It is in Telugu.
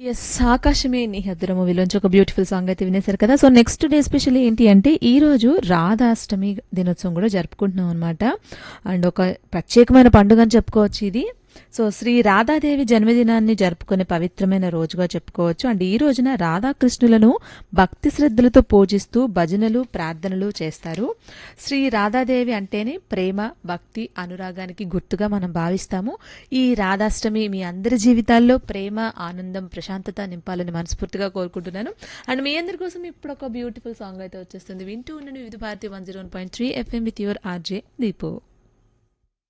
ఎస్ ఆకాశమే నీ హద్దుర మూవీలోంచి ఒక బ్యూటిఫుల్ సాంగ్ అయితే వినేశారు కదా సో నెక్స్ట్ డే స్పెషల్ ఏంటి అంటే ఈ రోజు రాధాష్టమి దినోత్సవం కూడా జరుపుకుంటున్నాం అనమాట అండ్ ఒక ప్రత్యేకమైన పండుగ అని చెప్పుకోవచ్చు ఇది సో శ్రీ రాధాదేవి జన్మదినాన్ని జరుపుకునే పవిత్రమైన రోజుగా చెప్పుకోవచ్చు అండ్ ఈ రోజున రాధాకృష్ణులను భక్తి శ్రద్ధలతో పూజిస్తూ భజనలు ప్రార్థనలు చేస్తారు శ్రీ రాధాదేవి అంటేనే ప్రేమ భక్తి అనురాగానికి గుర్తుగా మనం భావిస్తాము ఈ రాధాష్టమి మీ అందరి జీవితాల్లో ప్రేమ ఆనందం ప్రశాంతత నింపాలని మనస్ఫూర్తిగా కోరుకుంటున్నాను అండ్ మీ అందరి కోసం ఇప్పుడు ఒక బ్యూటిఫుల్ సాంగ్ అయితే వచ్చేస్తుంది వింటూ ఉండండి Vividh Bharati one zero one point three FM with your RJ Deepu